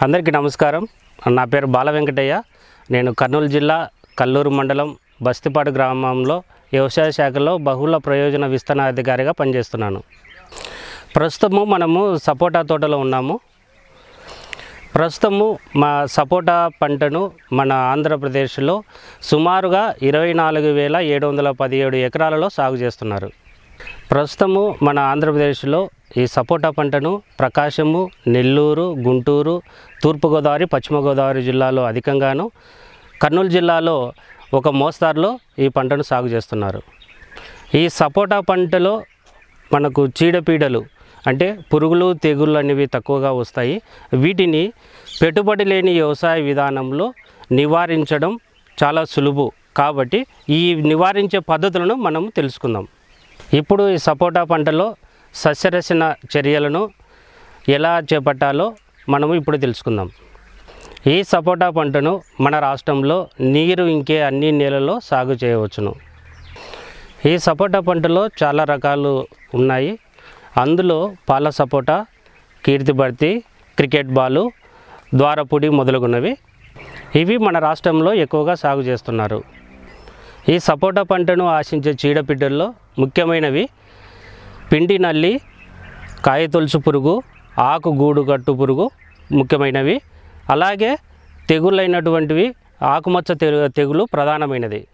అందరికీ నమస్కారం నా పేరు బాల వెంకటయ్య నేను కర్నూలు జిల్లా కల్లూరు మండలం బస్తిపాడు గ్రామంలో వ్యవసాయ శాఖలో బహుళ ప్రయోజన విస్తరణ అధికారిగా పనిచేస్తున్నాను ప్రస్తుతము మనము సపోటా తోటలో ఉన్నాము ప్రస్తుతము మా సపోటా పంటను మన ఆంధ్రప్రదేశ్లో సుమారుగా ఇరవై నాలుగు వేల ఏడు వందల పదిహేడు ఎకరాలలో సాగు చేస్తున్నారు ప్రస్తుతము మన ఆంధ్రప్రదేశ్లో ఈ సపోటా పంటను ప్రకాశము నెల్లూరు గుంటూరు తూర్పుగోదావరి పశ్చిమ గోదావరి జిల్లాలో అధికంగాను కర్నూలు జిల్లాలో ఒక మోస్తారులో ఈ పంటను సాగు చేస్తున్నారు ఈ సపోటా పంటలో మనకు చీడపీడలు అంటే పురుగులు తెగుళ్ళు అనేవి తక్కువగా వస్తాయి వీటిని పెట్టుబడి లేని వ్యవసాయ విధానంలో నివారించడం చాలా సులువు కాబట్టి ఈ నివారించే పద్ధతులను మనం తెలుసుకుందాం ఇప్పుడు ఈ సపోటా పంటలో సస్యరచన చర్యలను ఎలా చేపట్టాలో మనము ఇప్పుడు తెలుసుకుందాం ఈ సపోటా పంటను మన రాష్ట్రంలో నీరు ఇంకే అన్ని నేలల్లో సాగు చేయవచ్చును ఈ సపోటా పంటలో చాలా రకాలు ఉన్నాయి అందులో పాల సపోటా కీర్తిభర్తి క్రికెట్ బాలు ద్వారపుడి మొదలగున్నవి ఇవి మన రాష్ట్రంలో ఎక్కువగా సాగు చేస్తున్నారు ఈ సపోటా పంటను ఆశించే చీడపిడ్డల్లో ముఖ్యమైనవి పిండి నల్లి కాయ తొలుసు పురుగు ఆకు గూడు కట్టు పురుగు ముఖ్యమైనవి అలాగే తెగుళ్ళైనటువంటివి ఆకుమచ్చ తెగు తెగులు ప్రధానమైనది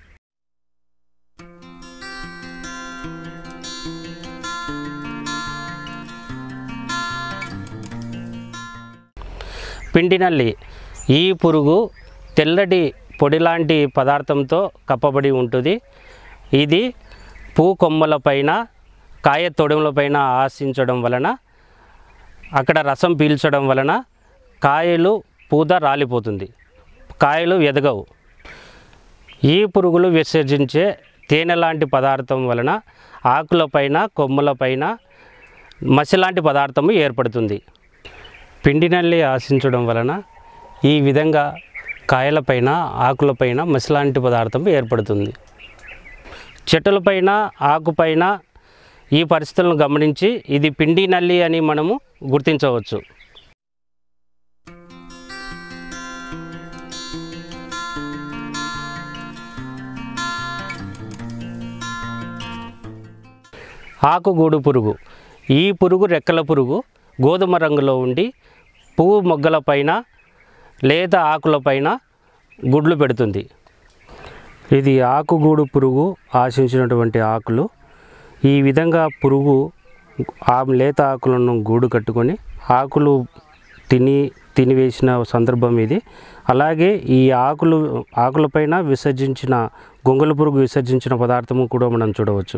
పిండి నల్లి ఈ పురుగు తెల్లటి పొడిలాంటి పదార్థంతో కప్పబడి ఉంటుంది ఇది పూ కొమ్మలపైన కాయ తొడములపైన ఆశించడం వలన అక్కడ రసం పీల్చడం వలన కాయలు పూత రాలిపోతుంది కాయలు ఎదగవు ఈ పురుగులు విసర్జించే తేనె లాంటి పదార్థం వలన ఆకులపైన కొమ్మలపైన మసిలాంటి పదార్థము ఏర్పడుతుంది పిండి నల్లి ఆశించడం వలన ఈ విధంగా కాయలపైన ఆకులపైన మసిలాంటి పదార్థం ఏర్పడుతుంది చెట్టులపైన ఆకుపైన ఈ పరిస్థితులను గమనించి ఇది పిండి నల్లి అని మనము గుర్తించవచ్చు ఆకుగూడు పురుగు ఈ పురుగు రెక్కల పురుగు గోధుమ రంగులో ఉండి పువ్వు మొగ్గలపైన లేత ఆకులపైన గుడ్లు పెడుతుంది ఇది ఆకుగూడు పురుగు ఆశించినటువంటి ఆకులు ఈ విధంగా పురుగు ఆ లేత ఆకులను గూడు కట్టుకొని ఆకులు తిని తినివేసిన సందర్భం ఇది అలాగే ఈ ఆకులు ఆకులపైన విసర్జించిన గొంగళ పురుగు విసర్జించిన పదార్థము కూడా మనం చూడవచ్చు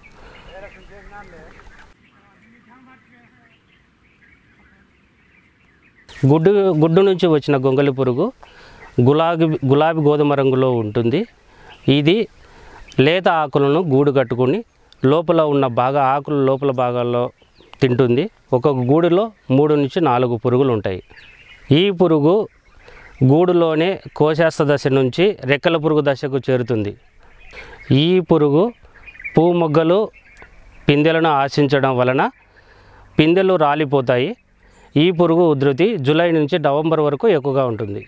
గుడ్డు గుడ్డు నుంచి వచ్చిన గొంగళి పురుగు గులాబీ గులాబీ గోధుమ రంగులో ఉంటుంది ఇది లేత ఆకులను గూడు కట్టుకొని లోపల ఉన్న బాగా ఆకుల లోపల భాగాల్లో తింటుంది ఒక్కొక్క గూడులో మూడు నుంచి నాలుగు పురుగులు ఉంటాయి ఈ పురుగు గూడులోనే కోశాస్త దశ నుంచి రెక్కల పురుగు దశకు చేరుతుంది ఈ పురుగు పువ్వు మొగ్గలు పిందెలను ఆశించడం వలన పిందెలు రాలిపోతాయి ఈ పురుగు ఉధృతి జూలై నుంచి నవంబర్ వరకు ఎక్కువగా ఉంటుంది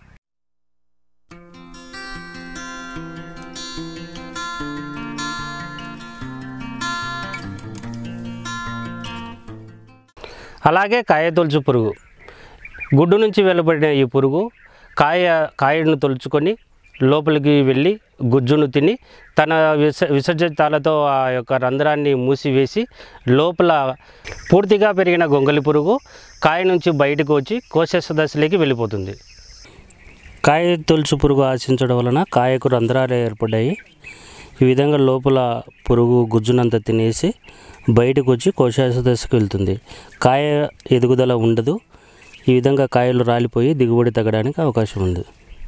అలాగే కాయ తొలుచు పురుగు గుడ్డు నుంచి వెలువడిన ఈ పురుగు కాయ కాయను తొలుచుకొని లోపలికి వెళ్ళి గుజ్జును తిని తన విస విసర్జితాలతో ఆ యొక్క రంధ్రాన్ని మూసివేసి లోపల పూర్తిగా పెరిగిన గొంగలి పురుగు కాయ నుంచి బయటకు వచ్చి కోశస్థ దశలోకి వెళ్ళిపోతుంది కాయ తొలుచు పురుగు ఆశించడం వలన కాయకు రంధ్రాలు ఏర్పడ్డాయి ఈ విధంగా లోపల పురుగు గుజ్జునంతా తినేసి బయటకు వచ్చి కోశాస దశకు వెళ్తుంది కాయ ఎదుగుదల ఉండదు ఈ విధంగా కాయలు రాలిపోయి దిగుబడి తగ్గడానికి అవకాశం ఉంది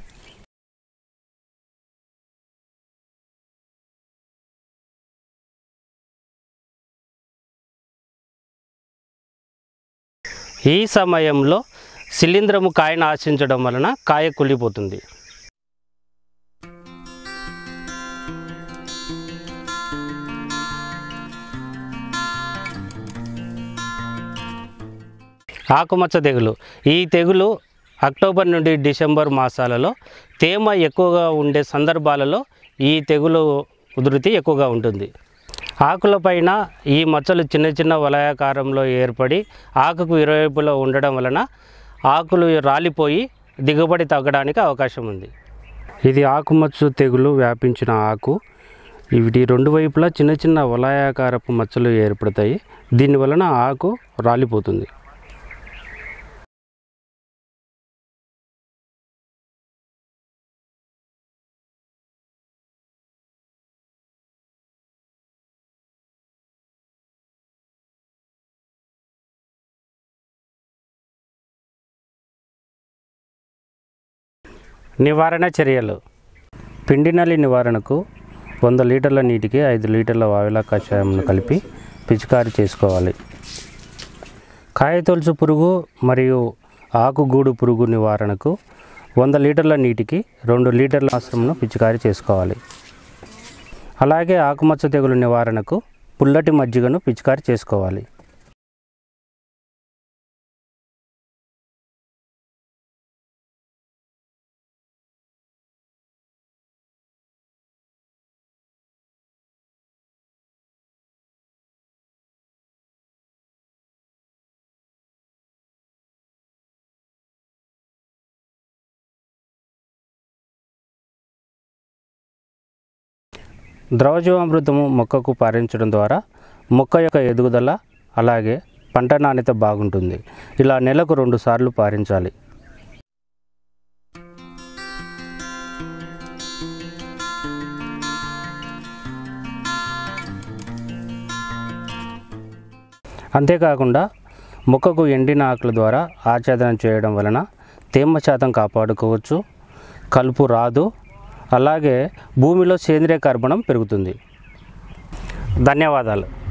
ఈ సమయంలో శిలీంధ్రము కాయను ఆశించడం వలన కాయ కుళ్ళిపోతుంది ఆకుమచ్చ తెగులు ఈ తెగులు అక్టోబర్ నుండి డిసెంబర్ మాసాలలో తేమ ఎక్కువగా ఉండే సందర్భాలలో ఈ తెగులు ఉధృతి ఎక్కువగా ఉంటుంది ఆకులపైన ఈ మచ్చలు చిన్న చిన్న వలయాకారంలో ఏర్పడి ఆకుకు ఇరువైపులో ఉండడం వలన ఆకులు రాలిపోయి దిగుబడి తగ్గడానికి అవకాశం ఉంది ఇది ఆకుమచ్చ తెగులు వ్యాపించిన ఆకు వీటి రెండు వైపులా చిన్న చిన్న వలయాకారపు మచ్చలు ఏర్పడతాయి దీని వలన ఆకు రాలిపోతుంది నివారణ చర్యలు పిండి నల్లి నివారణకు వంద లీటర్ల నీటికి ఐదు లీటర్ల వావిలా కషాయంను కలిపి పిచికారి చేసుకోవాలి కాయతొలుచు పురుగు మరియు ఆకుగూడు పురుగు నివారణకు వంద లీటర్ల నీటికి రెండు లీటర్ల ఆశ్రమంను పిచికారి చేసుకోవాలి అలాగే ఆకుమచ్చ తెగులు నివారణకు పుల్లటి మజ్జిగను పిచికారి చేసుకోవాలి ద్రవజీవామృతము మొక్కకు పారించడం ద్వారా మొక్క యొక్క ఎదుగుదల అలాగే పంట నాణ్యత బాగుంటుంది ఇలా నెలకు రెండు సార్లు పారించాలి అంతేకాకుండా మొక్కకు ఎండిన ఆకుల ద్వారా ఆచ్ఛాదనం చేయడం వలన తేమ శాతం కాపాడుకోవచ్చు కలుపు రాదు అలాగే భూమిలో సేంద్రియ కర్బనం పెరుగుతుంది ధన్యవాదాలు